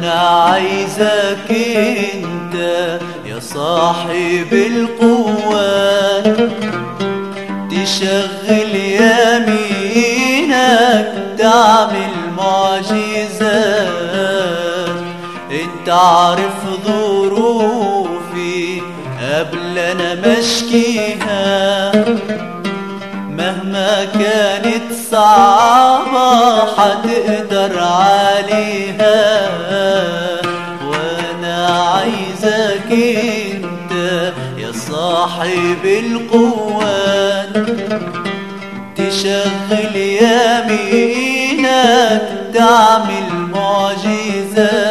وانا عايزك انت يا صاحب القوة تشغل يمينك تعمل معجزات انت عارف ظروفي قبل انا مشكيها مهما كانت صعبة حتقدر عليها وانا عايزك انت يا صاحب القوات تشغل يمينك تعمل معجزات